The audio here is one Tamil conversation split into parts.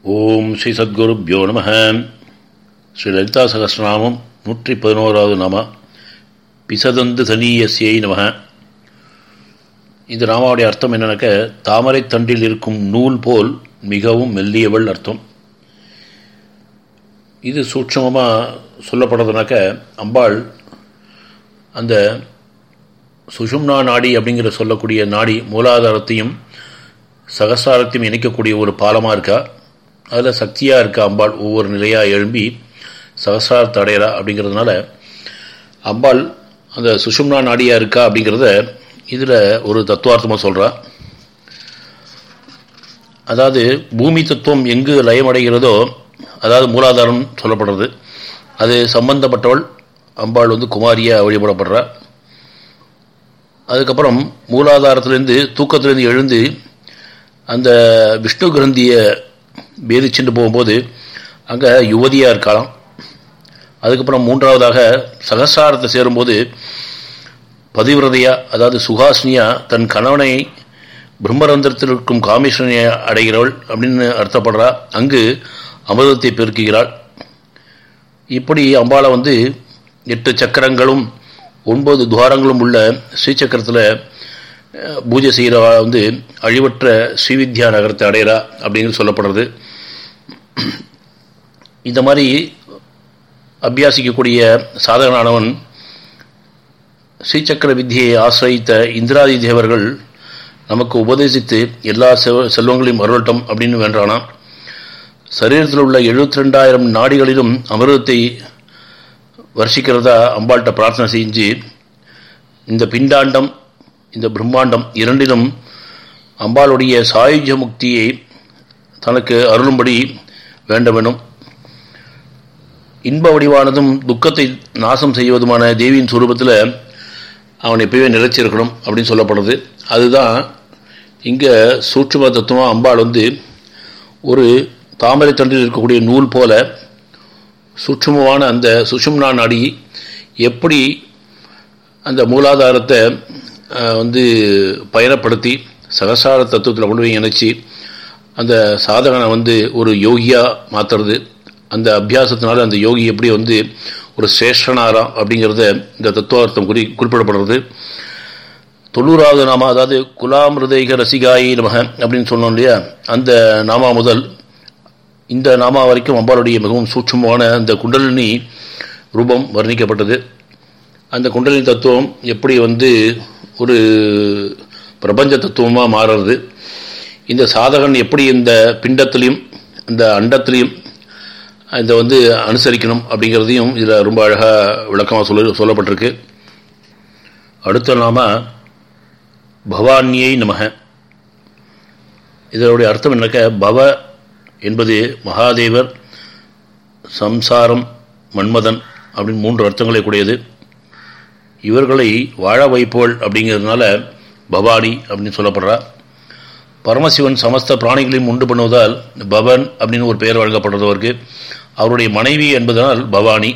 ஓம் ஸ்ரீ சத்குருப்யோ நம ஸ்ரீ லலிதா சகசிரநாமம் நூற்றி பதினோராவது நாம பிசதந்து தனீயசியை நம இந்த நாமாவுடைய அர்த்தம் என்னன்னாக்க தாமரை தண்டில் இருக்கும் நூல் போல் மிகவும் மெல்லியவள் அர்த்தம் இது சூட்சமமாக சொல்லப்படுறதுனாக்க அம்பாள் அந்த சுஷும்னா நாடி அப்படிங்கிற சொல்லக்கூடிய நாடி மூலாதாரத்தையும் சகசாரத்தையும் இணைக்கக்கூடிய ஒரு பாலமாக இருக்கா அதில் சக்தியாக இருக்கா அம்பாள் ஒவ்வொரு நிலையாக எழும்பி சகசாரத்தை அடையிறா அப்படிங்கிறதுனால அம்பாள் அந்த சுஷும்னா நாடியாக இருக்கா அப்படிங்கிறத இதில் ஒரு தத்துவார்த்தமாக சொல்கிறா அதாவது பூமி தத்துவம் எங்கு லயமடைகிறதோ அதாவது மூலாதாரம் சொல்லப்படுறது அது சம்பந்தப்பட்டவள் அம்பாள் வந்து குமாரியாக வழிபடப்படுறா அதுக்கப்புறம் மூலாதாரத்திலேருந்து தூக்கத்திலேருந்து எழுந்து அந்த விஷ்ணு கிரந்தியை பேதிச்சுட்டு போகும்போது அங்கே யுவதியாக இருக்கலாம் அதுக்கப்புறம் மூன்றாவதாக சகசாரத்தை சேரும்போது பதிவிரதையா அதாவது சுகாசினியா தன் கணவனை பிரம்மரந்திரத்தில் இருக்கும் காமேஸ்வரனை அடைகிறவள் அப்படின்னு அர்த்தப்படுறா அங்கு அமிர்தத்தை பெருக்குகிறாள் இப்படி அம்பாளை வந்து எட்டு சக்கரங்களும் ஒன்பது துவாரங்களும் உள்ள ஸ்ரீசக்கரத்தில் பூஜை செய்கிறவா வந்து அழிவற்ற ஸ்ரீவித்யா நகரத்தை அடையிறா அப்படிங்கிறது சொல்லப்படுறது இந்த மாதிரி அபியாசிக்கக்கூடிய சாதகனானவன் ஸ்ரீசக்கர வித்தியை ஆசிரித்த இந்திராதி தேவர்கள் நமக்கு உபதேசித்து எல்லா செவ செல்வங்களையும் அருளட்டும் அப்படின்னு வேண்டானா சரீரத்தில் உள்ள எழுபத்தி ரெண்டாயிரம் நாடிகளிலும் அமிர்தத்தை வருஷிக்கிறதா அம்பாள்கிட்ட பிரார்த்தனை செஞ்சு இந்த பிண்டாண்டம் இந்த பிரம்மாண்டம் இரண்டிலும் அம்பாளுடைய சாயுஜ முக்தியை தனக்கு அருளும்படி வேண்டவனும் இன்ப வடிவானதும் துக்கத்தை நாசம் செய்வதுமான தேவியின் சுரூபத்தில் அவன் எப்பயுமே நிலைச்சிருக்கணும் அப்படின்னு சொல்லப்படுறது அதுதான் இங்கே சூட்சும தத்துவம் அம்பாள் வந்து ஒரு தாமரை தண்டில் இருக்கக்கூடிய நூல் போல சூட்சுமமான அந்த சுஷும்னா நாடி எப்படி அந்த மூலாதாரத்தை வந்து பயணப்படுத்தி சகசார தத்துவத்தில் கொண்டு போய் இணைச்சி அந்த சாதகனை வந்து ஒரு யோகியாக மாற்றுறது அந்த அபியாசத்தினால அந்த யோகி எப்படி வந்து ஒரு சிரேஷ்டனாராம் அப்படிங்கிறத இந்த தத்துவார்த்தம் குறி குறிப்பிடப்படுறது தொண்ணூறாவது நாமா அதாவது குலாம் ஹிருதய ரசிகாயி நமக அப்படின்னு சொன்னோம் இல்லையா அந்த நாமா முதல் இந்த நாமா வரைக்கும் அம்பாளுடைய மிகவும் சூட்சமான அந்த குண்டலினி ரூபம் வர்ணிக்கப்பட்டது அந்த குண்டலினி தத்துவம் எப்படி வந்து ஒரு பிரபஞ்ச தத்துவமாக மாறுறது இந்த சாதகன் எப்படி இந்த பிண்டத்திலையும் இந்த அண்டத்திலையும் இதை வந்து அனுசரிக்கணும் அப்படிங்கிறதையும் இதில் ரொம்ப அழகாக விளக்கமாக சொல்ல சொல்லப்பட்டிருக்கு அடுத்த நாம பவானியை நமக இதனுடைய அர்த்தம் என்னக்க பவ என்பது மகாதேவர் சம்சாரம் மன்மதன் அப்படின்னு மூன்று அர்த்தங்களை கூடியது இவர்களை வாழ வைப்போள் அப்படிங்கிறதுனால பவானி அப்படின்னு சொல்லப்படுறா பரமசிவன் சமஸ்த பிராணிகளையும் உண்டு பண்ணுவதால் பவன் அப்படின்னு ஒரு பெயர் வழங்கப்படுறது அவருக்கு அவருடைய மனைவி என்பதனால் பவானி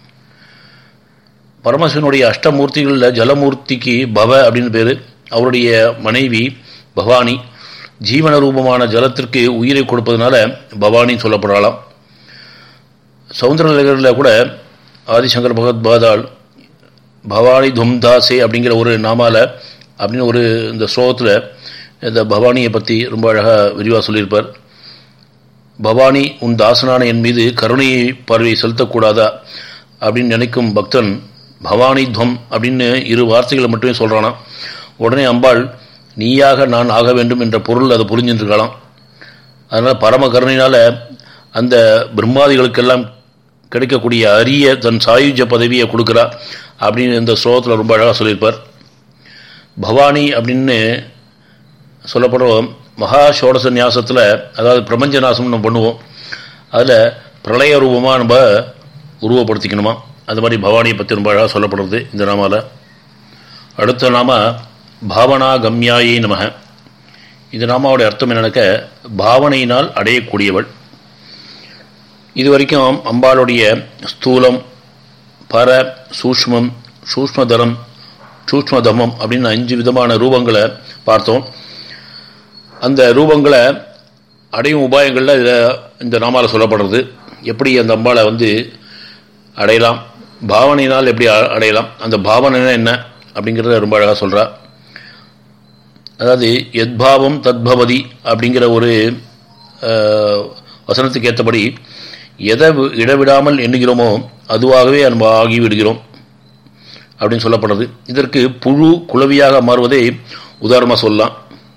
பரமசிவனுடைய அஷ்டமூர்த்திகளில் ஜலமூர்த்திக்கு பவ அப்படின்னு பேர் அவருடைய மனைவி பவானி ஜீவன ரூபமான ஜலத்திற்கு உயிரை கொடுப்பதனால பவானின்னு சொல்லப்படலாம் சவுந்தரலகரில் கூட ஆதிசங்கர் பகவத்பாதால் பவானி தும்தாசே அப்படிங்கிற ஒரு நாமால அப்படின்னு ஒரு இந்த ஸ்லோகத்தில் இந்த பவானியை பற்றி ரொம்ப அழகாக விரிவாக சொல்லியிருப்பார் பவானி உன் தாசனான என் மீது கருணையை பார்வையை செலுத்தக்கூடாதா அப்படின்னு நினைக்கும் பக்தன் பவானி துவம் அப்படின்னு இரு வார்த்தைகளை மட்டுமே சொல்கிறானா உடனே அம்பாள் நீயாக நான் ஆக வேண்டும் என்ற பொருள் அதை புரிஞ்சுட்டுருக்கலாம் அதனால் பரம கருணையினால் அந்த பிரம்மாதிகளுக்கெல்லாம் கிடைக்கக்கூடிய அரிய தன் சாயுஜ பதவியை கொடுக்குறா அப்படின்னு இந்த ஸ்லோகத்தில் ரொம்ப அழகாக சொல்லியிருப்பார் பவானி அப்படின்னு சொல்லப்படுறோம் மகா சோடச நியாசத்தில் அதாவது பிரபஞ்ச நாசம் நம்ம பண்ணுவோம் அதில் பிரளய ரூபமாக நம்ம உருவப்படுத்திக்கணுமா அது மாதிரி பவானியை பற்றி ரொம்ப அழகாக சொல்லப்படுறது இந்த நாமாவில் அடுத்த நாம பாவனா கம்யாயை நமக இந்த நாமாவுடைய அர்த்தம் என்னன்னாக்க பாவனையினால் அடையக்கூடியவள் இது வரைக்கும் அம்பாளுடைய ஸ்தூலம் பர சூஷ்மம் சூஷ்மதரம் சூஷ்மதமம் அப்படின்னு அஞ்சு விதமான ரூபங்களை பார்த்தோம் அந்த ரூபங்களை அடையும் உபாயங்களில் இதில் இந்த நாமால சொல்லப்படுறது எப்படி அந்த அம்பாளை வந்து அடையலாம் பாவனையினால் எப்படி அ- அடையலாம் அந்த பாவனைனா என்ன அப்படிங்கிறத ரொம்ப அழகாக சொல்கிறா அதாவது எத்பாவம் தத்பவதி அப்படிங்கிற ஒரு அஹ், வசனத்துக்கு ஏற்றபடி எதை வி- இடவிடாமல் எண்ணுகிறோமோ அதுவாகவே நம்ம ஆகி விடுகிறோம் அப்படின்னு சொல்லப்படுறது இதற்கு புழு குளவியாக மாறுவதை உதாரணமாக சொல்லலாம்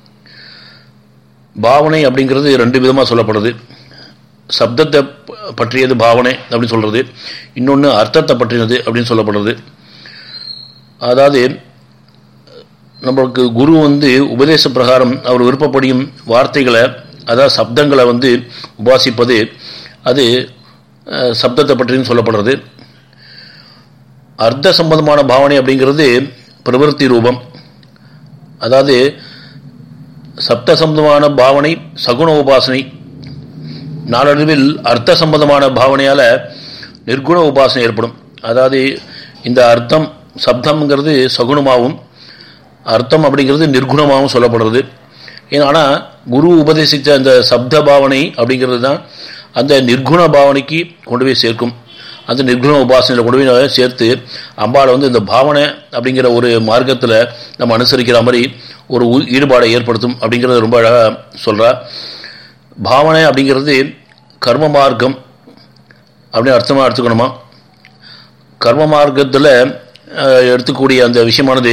பாவனை அப்படிங்கிறது ரெண்டு விதமாக சொல்லப்படுது சப்தத்தை ப- பற்றியது பாவனை அப்படின்னு சொல்கிறது இன்னொன்று அர்த்தத்தை பற்றினது அப்படின்னு சொல்லப்படுறது அதாவது நம்மளுக்கு குரு வந்து உபதேச பிரகாரம் அவர் விருப்பப்படியும் வார்த்தைகளை அதாவது சப்தங்களை வந்து உபாசிப்பது அது அஹ், சப்தத்தை பற்றியும் சொல்லப்படுறது அர்த்த சம்பந்தமான பாவனை அப்படிங்கிறது பிரவருத்தி ரூபம் அதாவது சப்த சம்பந்தமான பாவனை சகுண உபாசனை நாளடைவில் அர்த்த சம்பந்தமான பாவனையால் நிர்குண உபாசனை ஏற்படும் அதாவது இந்த அர்த்தம் சப்தம்ங்கிறது சகுணமாகவும் அர்த்தம் அப்படிங்கிறது நிர்குணமாகவும் சொல்லப்படுறது ஏன்னா ஆனால் குரு உபதேசித்த அந்த சப்த பாவனை அப்படிங்கிறது தான் அந்த நிர்குண பாவனைக்கு கொண்டு போய் சேர்க்கும் அந்த நிர்குண உபாசனையில் கொண்டு போய் சேர்த்து அம்பாளை வந்து இந்த பாவனை அப்படிங்கிற ஒரு மார்க்கத்தில் நம்ம அனுசரிக்கிற மாதிரி ஒரு உ- ஈடுபாடை ஏற்படுத்தும் அப்படிங்கிறத ரொம்ப அழகாக சொல்கிறா பாவனை அப்படிங்கிறது கர்ம மார்க்கம் அப்படின்னு அர்த்தமாக எடுத்துக்கணுமா கர்ம மார்க்கத்தில் எடுத்துக்கூடிய அந்த விஷயமானது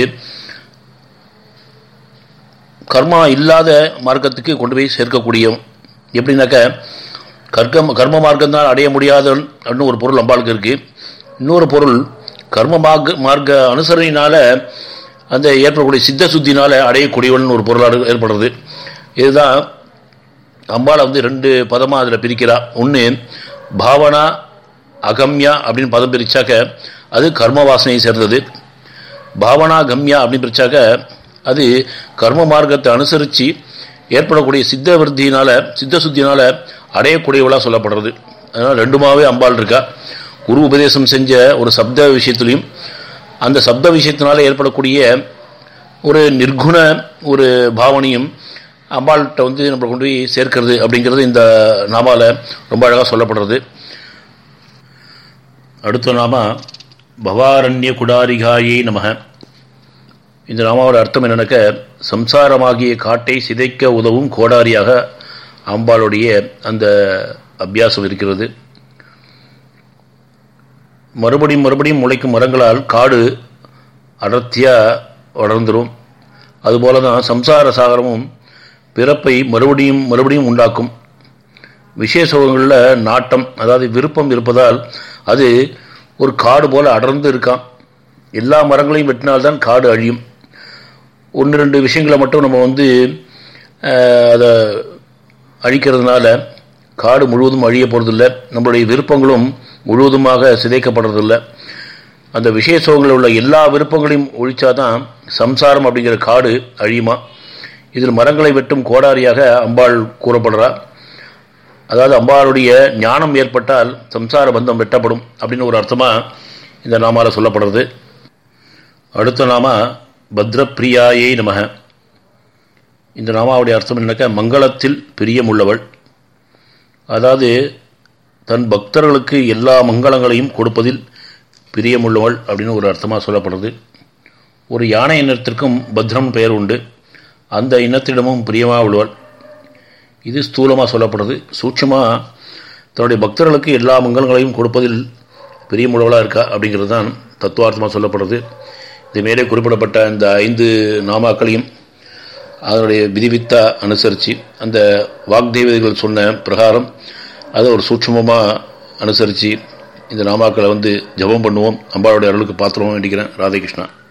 கர்மா இல்லாத மார்க்கத்துக்கு கொண்டு போய் சேர்க்கக்கூடிய எப்படின்னாக்க கர்க்கம் கர்ம மார்க்கம் தான் அடைய முடியாத அப்படின்னு ஒரு பொருள் அம்பாளுக்கு இருக்குது இன்னொரு பொருள் கர்ம மார்க்க மார்க்க அனுசரணையினால் அந்த ஏற்படக்கூடிய சித்த சுத்தினால் அடையக்கூடியவன் ஒரு பொருளாக ஏற்படுறது இதுதான் அம்பாளை வந்து ரெண்டு பதமாக அதில் பிரிக்கிறா ஒன்று பாவனா அகம்யா அப்படின்னு பதம் பிரிச்சாக்க அது கர்ம வாசனையை சேர்ந்தது பாவனா கம்யா அப்படின்னு பிரிச்சாக்க அது கர்ம மார்க்கத்தை அனுசரித்து ஏற்படக்கூடிய சித்த விருத்தியினால சித்த சுத்தியினால அடையக்கூடியவளாக சொல்லப்படுறது அதனால் ரெண்டுமாவே அம்பாள் இருக்கா குரு உபதேசம் செஞ்ச ஒரு சப்த விஷயத்துலையும் அந்த சப்த விஷயத்தினால ஏற்படக்கூடிய ஒரு நிர்குண ஒரு பாவனையும் அம்பாள்கிட்ட வந்து நம்ம கொண்டு போய் சேர்க்கிறது அப்படிங்கிறது இந்த நாமால ரொம்ப அழகாக சொல்லப்படுறது அடுத்த நாம பவாரண்ய குடாரிகாயை நமக இந்த நாமாவோட அர்த்தம் என்னன்னாக்க சம்சாரமாகிய காட்டை சிதைக்க உதவும் கோடாரியாக அம்பாளுடைய அந்த அபியாசம் இருக்கிறது மறுபடியும் மறுபடியும் முளைக்கும் மரங்களால் காடு அடர்த்தியாக வளர்ந்துரும் அதுபோல தான் சம்சார சாகரமும் பிறப்பை மறுபடியும் மறுபடியும் உண்டாக்கும் விசேஷங்களில் நாட்டம் அதாவது விருப்பம் இருப்பதால் அது ஒரு காடு போல அடர்ந்து இருக்கான் எல்லா மரங்களையும் வெட்டினால்தான் காடு அழியும் ஒன்று ரெண்டு விஷயங்களை மட்டும் நம்ம வந்து அஹ், அதை அழிக்கிறதுனால காடு முழுவதும் அழிய போகிறதில்ல நம்மளுடைய விருப்பங்களும் முழுவதுமாக சிதைக்கப்படுறதில்ல அந்த விசேஷங்களில் உள்ள எல்லா விருப்பங்களையும் ஒழிச்சாதான் சம்சாரம் அப்படிங்கிற காடு அழியுமா இதில் மரங்களை வெட்டும் கோடாரியாக அம்பாள் கூறப்படுறா அதாவது அம்பாளுடைய ஞானம் ஏற்பட்டால் சம்சார பந்தம் வெட்டப்படும் அப்படின்னு ஒரு அர்த்தமாக இந்த நாமால சொல்லப்படுறது அடுத்த நாம பத்ரப்பிரியாயை நமக இந்த நாமாவுடைய அர்த்தம் என்னக்கா மங்களத்தில் பிரியமுள்ளவள் அதாவது தன் பக்தர்களுக்கு எல்லா மங்களங்களையும் கொடுப்பதில் பிரியமுள்ளவள் அப்படின்னு ஒரு அர்த்தமாக சொல்லப்படுறது ஒரு யானை இனத்திற்கும் பத்ரம் பெயர் உண்டு அந்த இனத்திடமும் பிரியமாக உள்ளவள் இது ஸ்தூலமாக சொல்லப்படுறது சூட்சமாக தன்னுடைய பக்தர்களுக்கு எல்லா மங்களங்களையும் கொடுப்பதில் பிரியமுள்ளவளாக இருக்கா அப்படிங்கிறது தான் தத்துவார்த்தமாக சொல்லப்படுறது இது மேலே குறிப்பிடப்பட்ட இந்த ஐந்து நாமாக்களையும் அதனுடைய விதிவித்தா அனுசரித்து அந்த வாக்தேவதைகள் சொன்ன பிரகாரம் அதை ஒரு சூட்சமமாக அனுசரித்து இந்த நாமாக்களை வந்து ஜெபம் பண்ணுவோம் அம்பாளுடைய அருளுக்கு பாத்திரமும் வேண்டிக்கிறேன் ராதே கிருஷ்ணா